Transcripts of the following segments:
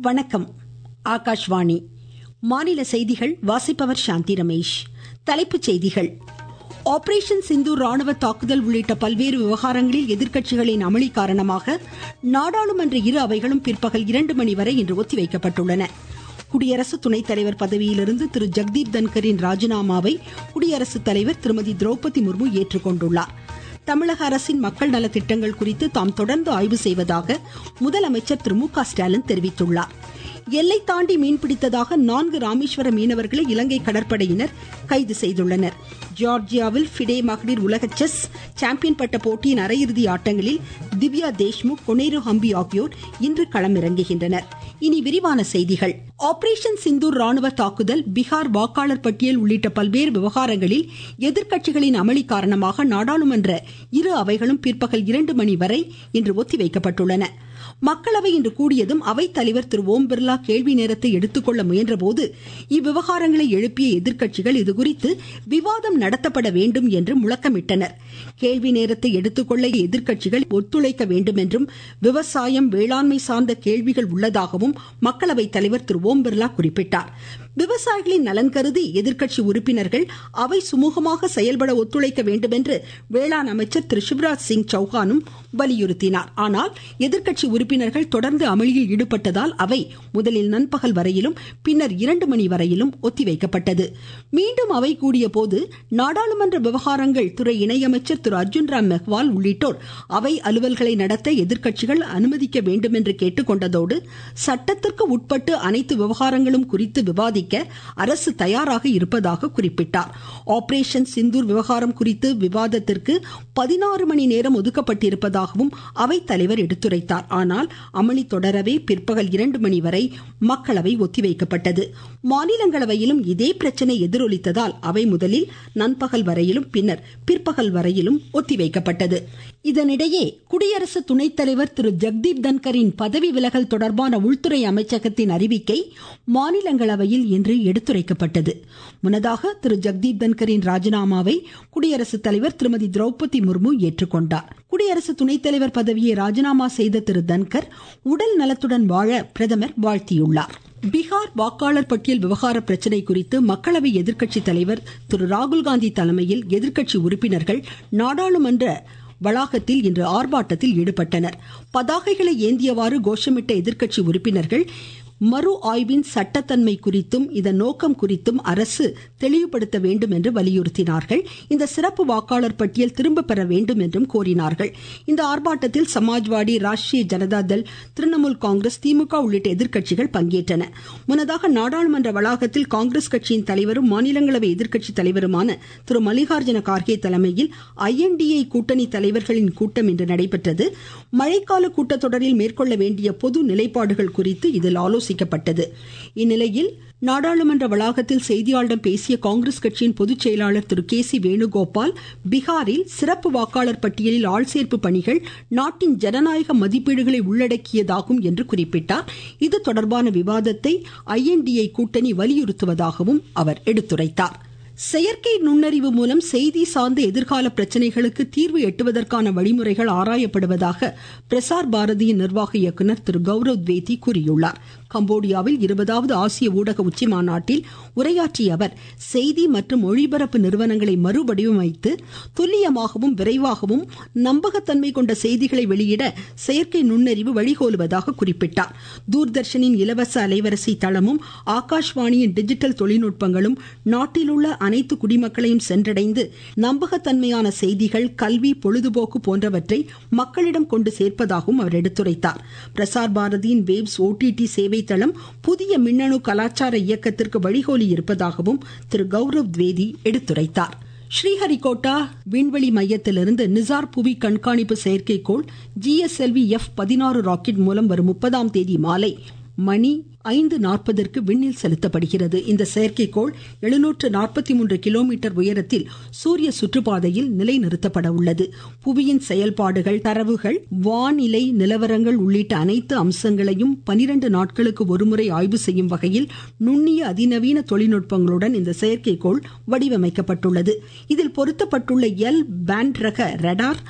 வணக்கம் ஆகாஷ்வாணி மாநில செய்திகள் வாசிப்பவர் சாந்தி ரமேஷ் தலைப்புச் செய்திகள் ஆபரேஷன் சிந்தூர் ராணுவ தாக்குதல் உள்ளிட்ட பல்வேறு விவகாரங்களில் எதிர்க்கட்சிகளின் அமளி காரணமாக நாடாளுமன்ற இரு அவைகளும் பிற்பகல் இரண்டு மணி வரை இன்று ஒத்திவைக்கப்பட்டுள்ளன குடியரசு துணைத் தலைவர் பதவியிலிருந்து திரு ஜெக்தீப் தன்கரின் ராஜினாமாவை குடியரசுத் தலைவர் திருமதி திரௌபதி முர்மு ஏற்றுக்கொண்டுள்ளார் தமிழக அரசின் மக்கள் நல திட்டங்கள் குறித்து தாம் தொடர்ந்து ஆய்வு செய்வதாக முதலமைச்சர் திரு மு க ஸ்டாலின் தெரிவித்துள்ளார் எல்லை தாண்டி மீன்பிடித்ததாக நான்கு ராமேஸ்வர மீனவர்களை இலங்கை கடற்படையினர் கைது செய்துள்ளனர் ஜார்ஜியாவில் ஃபிடே மகளிர் உலக செஸ் சாம்பியன் பட்ட போட்டியின் அரையிறுதி ஆட்டங்களில் திவ்யா தேஷ்முக் கொனேரு ஹம்பி ஆகியோர் இன்று களமிறங்குகின்றனர் இனி விரிவான செய்திகள் ஆபரேஷன் சிந்தூர் ராணுவ தாக்குதல் பீகார் வாக்காளர் பட்டியல் உள்ளிட்ட பல்வேறு விவகாரங்களில் எதிர்க்கட்சிகளின் அமளி காரணமாக நாடாளுமன்ற இரு அவைகளும் பிற்பகல் இரண்டு மணி வரை இன்று ஒத்திவைக்கப்பட்டுள்ளன மக்களவை இன்று கூடியதும் அவைத் தலைவர் திரு ஓம் பிர்லா கேள்வி நேரத்தை எடுத்துக்கொள்ள முயன்றபோது இவ்விவகாரங்களை எழுப்பிய எதிர்க்கட்சிகள் இதுகுறித்து விவாதம் நடத்தப்பட வேண்டும் என்று முழக்கமிட்டனர் கேள்வி நேரத்தை எடுத்துக்கொள்ள எதிர்க்கட்சிகள் ஒத்துழைக்க வேண்டும் என்றும் விவசாயம் வேளாண்மை சார்ந்த கேள்விகள் உள்ளதாகவும் மக்களவைத் தலைவர் திரு ஓம் பிர்லா குறிப்பிட்டார் விவசாயிகளின் நலன் கருதி எதிர்க்கட்சி உறுப்பினர்கள் அவை சுமூகமாக செயல்பட ஒத்துழைக்க வேண்டும் என்று வேளாண் அமைச்சர் திரு சிவராஜ் சிங் சௌஹானும் வலியுறுத்தினார் ஆனால் எதிர்க்கட்சி உறுப்பினர்கள் தொடர்ந்து அமளியில் ஈடுபட்டதால் அவை முதலில் நண்பகல் வரையிலும் பின்னர் இரண்டு மணி வரையிலும் ஒத்திவைக்கப்பட்டது மீண்டும் அவை கூடிய போது நாடாளுமன்ற விவகாரங்கள் துறை இணையமைச்சர் திரு அர்ஜுன் ராம் மெஹ்வால் உள்ளிட்டோர் அவை அலுவல்களை நடத்த எதிர்க்கட்சிகள் அனுமதிக்க வேண்டும் என்று கேட்டுக்கொண்டதோடு சட்டத்திற்கு உட்பட்டு அனைத்து விவகாரங்களும் குறித்து விவாதிக்க அரசு தயாராக இருப்பதாக குறிப்பிட்டார் ஆபரேஷன் சிந்தூர் விவகாரம் குறித்து விவாதத்திற்கு பதினாறு மணி நேரம் ஒதுக்கப்பட்டிருப்பதாகவும் அவைத் தலைவர் எடுத்துரைத்தார் ஆனால் அமளி தொடரவே பிற்பகல் இரண்டு மணி வரை மக்களவை ஒத்திவைக்கப்பட்டது மாநிலங்களவையிலும் இதே பிரச்சனை எதிரொலித்ததால் அவை முதலில் நண்பகல் வரையிலும் பின்னர் பிற்பகல் வரையிலும் ஒத்திவைக்கப்பட்டது இதனிடையே குடியரசு துணைத் தலைவர் திரு ஜெக்தீப் தன்கரின் பதவி விலகல் தொடர்பான உள்துறை அமைச்சகத்தின் அறிவிக்கை மாநிலங்களவையில் இன்று எடுத்துரைக்கப்பட்டது முன்னதாக திரு ஜெக்தீப் தன்கரின் ராஜினாமாவை குடியரசுத் தலைவர் திருமதி திரௌபதி முர்மு ஏற்றுக்கொண்டார் குடியரசு துணைத் தலைவர் பதவியை ராஜினாமா செய்த திரு தன்கர் உடல் நலத்துடன் வாழ பிரதமர் வாழ்த்தியுள்ளார் பீகார் வாக்காளர் பட்டியல் விவகார பிரச்சினை குறித்து மக்களவை எதிர்க்கட்சி தலைவர் திரு ராகுல்காந்தி தலைமையில் எதிர்க்கட்சி உறுப்பினர்கள் நாடாளுமன்ற வளாகத்தில் இன்று ஆர்ப்பாட்டத்தில் ஈடுபட்டனர் பதாகைகளை ஏந்தியவாறு கோஷமிட்ட எதிர்க்கட்சி உறுப்பினர்கள் மறு ஆய்வின் சட்டத்தன்மை குறித்தும் இதன் நோக்கம் குறித்தும் அரசு தெளிவுபடுத்த வேண்டும் என்று வலியுறுத்தினார்கள் இந்த சிறப்பு வாக்காளர் பட்டியல் திரும்ப பெற வேண்டும் என்றும் கோரினார்கள் இந்த ஆர்ப்பாட்டத்தில் சமாஜ்வாடி ராஷ்டிரிய ஜனதா தள் திரிணாமுல் காங்கிரஸ் திமுக உள்ளிட்ட எதிர்க்கட்சிகள் பங்கேற்றன முன்னதாக நாடாளுமன்ற வளாகத்தில் காங்கிரஸ் கட்சியின் தலைவரும் மாநிலங்களவை எதிர்க்கட்சி தலைவருமான திரு மல்லிகார்ஜுன கார்கே தலைமையில் ஐஎன்டிஏ கூட்டணி தலைவர்களின் கூட்டம் இன்று நடைபெற்றது மழைக்கால கூட்டத்தொடரில் மேற்கொள்ள வேண்டிய பொது நிலைப்பாடுகள் குறித்து இதில் ஆலோசனை ஆலோசிக்கப்பட்டது இந்நிலையில் நாடாளுமன்ற வளாகத்தில் செய்தியாளர்களிடம் பேசிய காங்கிரஸ் கட்சியின் பொதுச் செயலாளர் திரு கே சி வேணுகோபால் பீகாரில் சிறப்பு வாக்காளர் பட்டியலில் ஆள்சேர்ப்பு பணிகள் நாட்டின் ஜனநாயக மதிப்பீடுகளை உள்ளடக்கியதாகும் என்று குறிப்பிட்டார் இது தொடர்பான விவாதத்தை ஐஎன்டிஐ கூட்டணி வலியுறுத்துவதாகவும் அவர் எடுத்துரைத்தார் செயற்கை நுண்ணறிவு மூலம் செய்தி சார்ந்த எதிர்கால பிரச்சனைகளுக்கு தீர்வு எட்டுவதற்கான வழிமுறைகள் ஆராயப்படுவதாக பிரசார் பாரதியின் நிர்வாக இயக்குநர் திரு கௌரவ்த்வேதி கூறியுள்ளார் கம்போடியாவில் இருபதாவது ஆசிய ஊடக உச்சி மாநாட்டில் உரையாற்றிய அவர் செய்தி மற்றும் ஒளிபரப்பு நிறுவனங்களை மறுவடிவமைத்து துல்லியமாகவும் விரைவாகவும் நம்பகத்தன்மை கொண்ட செய்திகளை வெளியிட செயற்கை நுண்ணறிவு வழிகோலுவதாக குறிப்பிட்டார் தூர்தர்ஷனின் இலவச அலைவரிசை தளமும் ஆகாஷ்வாணியின் டிஜிட்டல் தொழில்நுட்பங்களும் நாட்டில் உள்ள அனைத்து குடிமக்களையும் சென்றடைந்து நம்பகத்தன்மையான செய்திகள் கல்வி பொழுதுபோக்கு போன்றவற்றை மக்களிடம் கொண்டு சேர்ப்பதாகவும் அவர் எடுத்துரைத்தார் பிரசார் பாரதியின் வேவ்ஸ் ஓடிடி சேவை தளம் புதிய மின்னணு கலாச்சார இயக்கத்திற்கு வழிகோலி இருப்பதாகவும் திரு கௌரவ்த்வேதி எடுத்துரைத்தார் ஸ்ரீஹரிகோட்டா விண்வெளி மையத்திலிருந்து நிசார் புவி கண்காணிப்பு செயற்கைக்கோள் ஜிஎஸ்எல்வி எஃப் பதினாறு ராக்கெட் மூலம் வரும் முப்பதாம் தேதி மாலை மணி ஐந்து நாற்பதற்கு விண்ணில் செலுத்தப்படுகிறது இந்த செயற்கைக்கோள் எழுநூற்று நாற்பத்தி மூன்று கிலோமீட்டர் உயரத்தில் சூரிய சுற்றுப்பாதையில் நிலைநிறுத்தப்பட உள்ளது புவியின் செயல்பாடுகள் தரவுகள் வானிலை நிலவரங்கள் உள்ளிட்ட அனைத்து அம்சங்களையும் பனிரெண்டு நாட்களுக்கு ஒருமுறை ஆய்வு செய்யும் வகையில் நுண்ணிய அதிநவீன தொழில்நுட்பங்களுடன் இந்த செயற்கைக்கோள் வடிவமைக்கப்பட்டுள்ளது இதில் பொருத்தப்பட்டுள்ள எல் பேண்ட் ரக ரடார்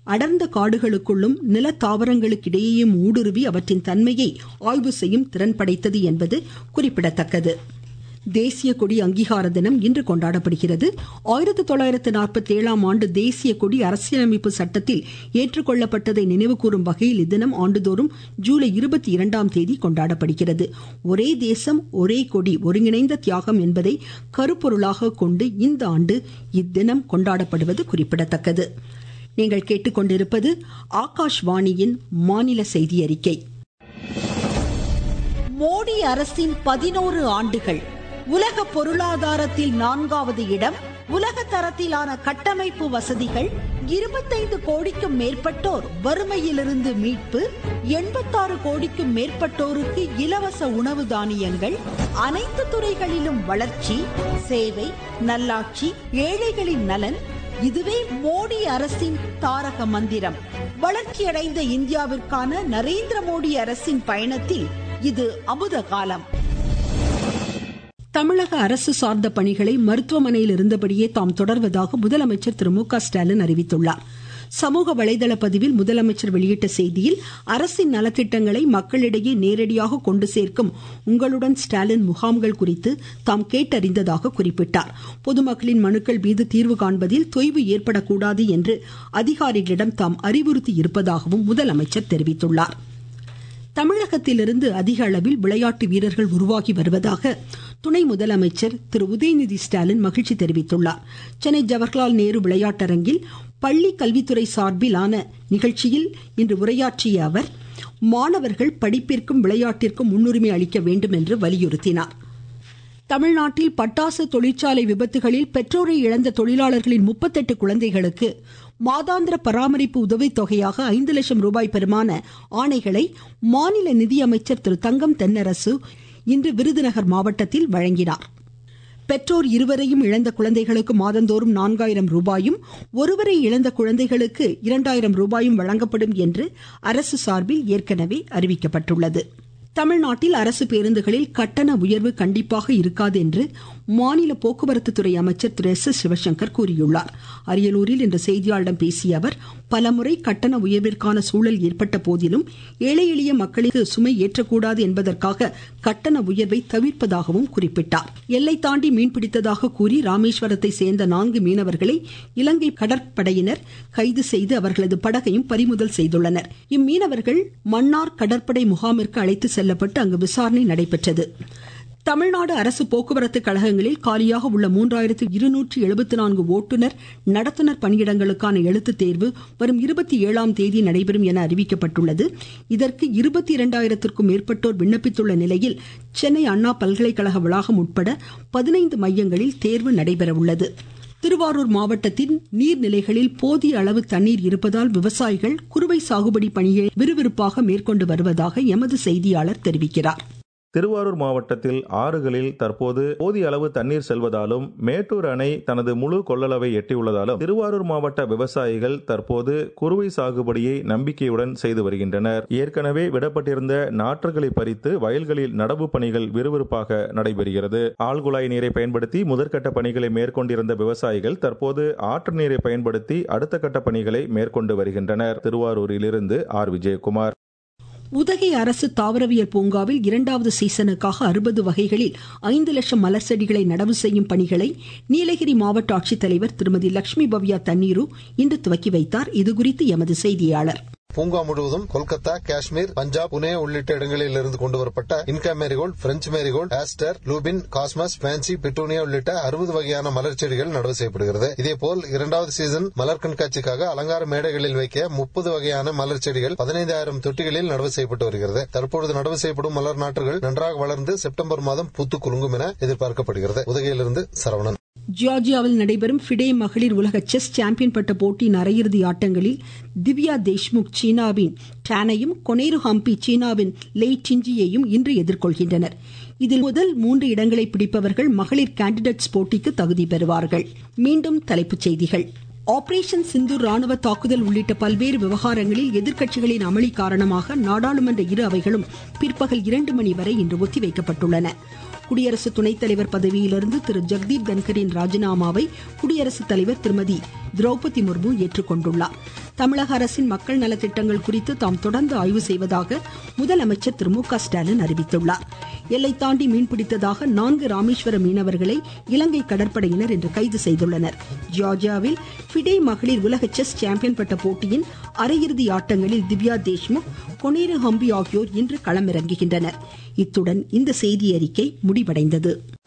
அடர்ந்த காடுகளுக்குள்ளும் நில தாவரங்களுக்கிடையேயும் ஊடுருவி அவற்றின் தன்மையை ஆய்வு செய்யும் திறன் படைத்தது என்பது குறிப்பிடத்தக்கது தேசிய கொடி அங்கீகார தினம் இன்று கொண்டாடப்படுகிறது ஆயிரத்தி தொள்ளாயிரத்து நாற்பத்தி ஏழாம் ஆண்டு தேசிய கொடி அரசியலமைப்பு சட்டத்தில் ஏற்றுக்கொள்ளப்பட்டதை நினைவுகூரும் வகையில் இத்தினம் ஆண்டுதோறும் ஜூலை இருபத்தி இரண்டாம் தேதி கொண்டாடப்படுகிறது ஒரே தேசம் ஒரே கொடி ஒருங்கிணைந்த தியாகம் என்பதை கருப்பொருளாக கொண்டு இந்த ஆண்டு இத்தினம் கொண்டாடப்படுவது குறிப்பிடத்தக்கது நீங்கள் கேட்டுக்கொண்டிருப்பது ஆகாஷ்வாணியின் மாநில செய்தி அறிக்கை மோடி அரசின் பதினோரு ஆண்டுகள் உலக பொருளாதாரத்தில் நான்காவது இடம் உலக தரத்திலான கட்டமைப்பு வசதிகள் இருபத்தைந்து கோடிக்கும் மேற்பட்டோர் வறுமையிலிருந்து மீட்பு எண்பத்தாறு கோடிக்கும் மேற்பட்டோருக்கு இலவச உணவு தானியங்கள் அனைத்து துறைகளிலும் வளர்ச்சி சேவை நல்லாட்சி ஏழைகளின் நலன் இதுவே மோடி அரசின் தாரக மந்திரம் வளர்ச்சியடைந்த இந்தியாவிற்கான நரேந்திர மோடி அரசின் பயணத்தில் இது அமுத காலம் தமிழக அரசு சார்ந்த பணிகளை மருத்துவமனையில் இருந்தபடியே தாம் தொடர்வதாக முதலமைச்சர் திரு மு க ஸ்டாலின் அறிவித்துள்ளார் சமூக வலைதள பதிவில் முதலமைச்சர் வெளியிட்ட செய்தியில் அரசின் நலத்திட்டங்களை மக்களிடையே நேரடியாக கொண்டு சேர்க்கும் உங்களுடன் ஸ்டாலின் முகாம்கள் குறித்து தாம் கேட்டறிந்ததாக குறிப்பிட்டார் பொதுமக்களின் மனுக்கள் மீது தீர்வு காண்பதில் தொய்வு ஏற்படக்கூடாது என்று அதிகாரிகளிடம் தாம் அறிவுறுத்தி இருப்பதாகவும் முதலமைச்சர் தெரிவித்துள்ளார் தமிழகத்திலிருந்து அதிக அளவில் விளையாட்டு வீரர்கள் உருவாகி வருவதாக துணை முதலமைச்சர் திரு உதயநிதி ஸ்டாலின் மகிழ்ச்சி தெரிவித்துள்ளார் சென்னை ஜவஹர்லால் நேரு விளையாட்டரங்கில் பள்ளி கல்வித்துறை சார்பிலான நிகழ்ச்சியில் இன்று உரையாற்றிய அவர் மாணவர்கள் படிப்பிற்கும் விளையாட்டிற்கும் முன்னுரிமை அளிக்க வேண்டும் என்று வலியுறுத்தினார் தமிழ்நாட்டில் பட்டாசு தொழிற்சாலை விபத்துகளில் பெற்றோரை இழந்த தொழிலாளர்களின் முப்பத்தெட்டு குழந்தைகளுக்கு மாதாந்திர பராமரிப்பு உதவித் தொகையாக ஐந்து லட்சம் ரூபாய் பெறுமான ஆணைகளை மாநில நிதியமைச்சர் திரு தங்கம் தென்னரசு இன்று விருதுநகர் மாவட்டத்தில் வழங்கினார் பெற்றோர் இருவரையும் இழந்த குழந்தைகளுக்கு மாதந்தோறும் நான்காயிரம் ரூபாயும் ஒருவரை இழந்த குழந்தைகளுக்கு இரண்டாயிரம் ரூபாயும் வழங்கப்படும் என்று அரசு சார்பில் ஏற்கனவே அறிவிக்கப்பட்டுள்ளது தமிழ்நாட்டில் அரசு பேருந்துகளில் கட்டண உயர்வு கண்டிப்பாக இருக்காது என்று மாநில போக்குவரத்து துறை அமைச்சர் திரு எஸ் எஸ் சிவசங்கர் கூறியுள்ளார் அரியலூரில் இன்று செய்தியாளரிடம் பேசிய அவர் பலமுறை கட்டண உயர்விற்கான சூழல் ஏற்பட்ட போதிலும் ஏழை எளிய மக்களுக்கு சுமை ஏற்றக்கூடாது என்பதற்காக கட்டண உயர்வை தவிர்ப்பதாகவும் குறிப்பிட்டார் எல்லை தாண்டி மீன்பிடித்ததாக கூறி ராமேஸ்வரத்தை சேர்ந்த நான்கு மீனவர்களை இலங்கை கடற்படையினர் கைது செய்து அவர்களது படகையும் பறிமுதல் செய்துள்ளனர் இம்மீனவர்கள் மன்னார் கடற்படை முகாமிற்கு அழைத்து செல்லப்பட்டு அங்கு விசாரணை நடைபெற்றது தமிழ்நாடு அரசு போக்குவரத்து கழகங்களில் காலியாக உள்ள மூன்றாயிரத்து இருநூற்றி எழுபத்தி நான்கு ஓட்டுநர் நடத்துனர் பணியிடங்களுக்கான எழுத்துத் தேர்வு வரும் இருபத்தி ஏழாம் தேதி நடைபெறும் என அறிவிக்கப்பட்டுள்ளது இதற்கு இருபத்தி இரண்டாயிரத்திற்கும் மேற்பட்டோர் விண்ணப்பித்துள்ள நிலையில் சென்னை அண்ணா பல்கலைக்கழக வளாகம் உட்பட பதினைந்து மையங்களில் தேர்வு நடைபெறவுள்ளது திருவாரூர் மாவட்டத்தின் நீர்நிலைகளில் போதிய அளவு தண்ணீர் இருப்பதால் விவசாயிகள் குறுவை சாகுபடி பணியை விறுவிறுப்பாக மேற்கொண்டு வருவதாக எமது செய்தியாளர் தெரிவிக்கிறார் திருவாரூர் மாவட்டத்தில் ஆறுகளில் தற்போது போதிய அளவு தண்ணீர் செல்வதாலும் மேட்டூர் அணை தனது முழு கொள்ளளவை எட்டியுள்ளதாலும் திருவாரூர் மாவட்ட விவசாயிகள் தற்போது குறுவை சாகுபடியை நம்பிக்கையுடன் செய்து வருகின்றனர் ஏற்கனவே விடப்பட்டிருந்த நாற்றுகளை பறித்து வயல்களில் நடவு பணிகள் விறுவிறுப்பாக நடைபெறுகிறது ஆழ்குழாய் நீரை பயன்படுத்தி முதற்கட்ட பணிகளை மேற்கொண்டிருந்த விவசாயிகள் தற்போது ஆற்று நீரை பயன்படுத்தி அடுத்த கட்ட பணிகளை மேற்கொண்டு வருகின்றனர் திருவாரூரிலிருந்து ஆர் விஜயகுமார் உதகை அரசு தாவரவியல் பூங்காவில் இரண்டாவது சீசனுக்காக அறுபது வகைகளில் ஐந்து லட்சம் மலர் செடிகளை நடவு செய்யும் பணிகளை நீலகிரி மாவட்ட ஆட்சித்தலைவர் திருமதி லட்சுமி பவ்யா தண்ணீரு இன்று துவக்கி வைத்தார் இதுகுறித்து எமது செய்தியாளர் பூங்கா முழுவதும் கொல்கத்தா காஷ்மீர் பஞ்சாப் புனே உள்ளிட்ட இடங்களில் இருந்து கொண்டு வரப்பட்ட Inca marigold French marigold aster lupin cosmos பிரான்சி பிட்டோனியா உள்ளிட்ட அறுபது வகையான மலர் செடிகள் நடவு செய்யப்படுகிறது இதேபோல் இரண்டாவது சீசன் மலர் கண்காட்சிக்காக அலங்கார மேடைகளில் வைக்க முப்பது வகையான மலர் செடிகள் பதினைந்தாயிரம் தொட்டிகளில் நடவு செய்யப்பட்டு வருகிறது தற்பொழுது நடவு செய்யப்படும் மலர் நாற்றுகள் நன்றாக வளர்ந்து செப்டம்பர் மாதம் பூத்து குலுங்கும் என எதிர்பார்க்கப்படுகிறது உதகையிலிருந்து சரவணன் ஜியார்ஜியாவில் நடைபெறும் ஃபிடே மகளிர் உலக செஸ் சாம்பியன் பட்ட போட்டியின் அரையிறுதி ஆட்டங்களில் திவ்யா தேஷ்முக் சீனாவின் டானையும் கொனேரு ஹம்பி சீனாவின் லெய் சிஞ்சியையும் இன்று எதிர்கொள்கின்றனர் இதில் முதல் மூன்று இடங்களை பிடிப்பவர்கள் மகளிர் கேண்டிடேட்ஸ் போட்டிக்கு தகுதி பெறுவார்கள் மீண்டும் தலைப்புச் செய்திகள் ஆபரேஷன் சிந்து ராணுவ தாக்குதல் உள்ளிட்ட பல்வேறு விவகாரங்களில் எதிர்க்கட்சிகளின் அமளி காரணமாக நாடாளுமன்ற இரு அவைகளும் பிற்பகல் இரண்டு மணி வரை இன்று ஒத்திவைக்கப்பட்டுள்ளன குடியரசு துணைத் தலைவர் பதவியிலிருந்து திரு ஜெக்தீப் தன்கரின் ராஜினாமாவை குடியரசுத் தலைவர் திருமதி திரௌபதி முர்மு ஏற்றுக்கொண்டுள்ளார் தமிழக அரசின் மக்கள் நலத்திட்டங்கள் குறித்து தாம் தொடர்ந்து ஆய்வு செய்வதாக முதலமைச்சர் திரு மு க ஸ்டாலின் அறிவித்துள்ளார் எல்லை தாண்டி மீன்பிடித்ததாக நான்கு ராமேஸ்வர மீனவர்களை இலங்கை கடற்படையினர் இன்று கைது செய்துள்ளனர் ஜார்ஜியாவில் ஃபிடே மகளிர் உலக செஸ் சாம்பியன் பட்ட போட்டியின் அரையிறுதி ஆட்டங்களில் திவ்யா தேஷ்முக் கொனேரு ஹம்பி ஆகியோர் இன்று களமிறங்குகின்றனர் இத்துடன் இந்த செய்தி அறிக்கை முடிவடைந்தது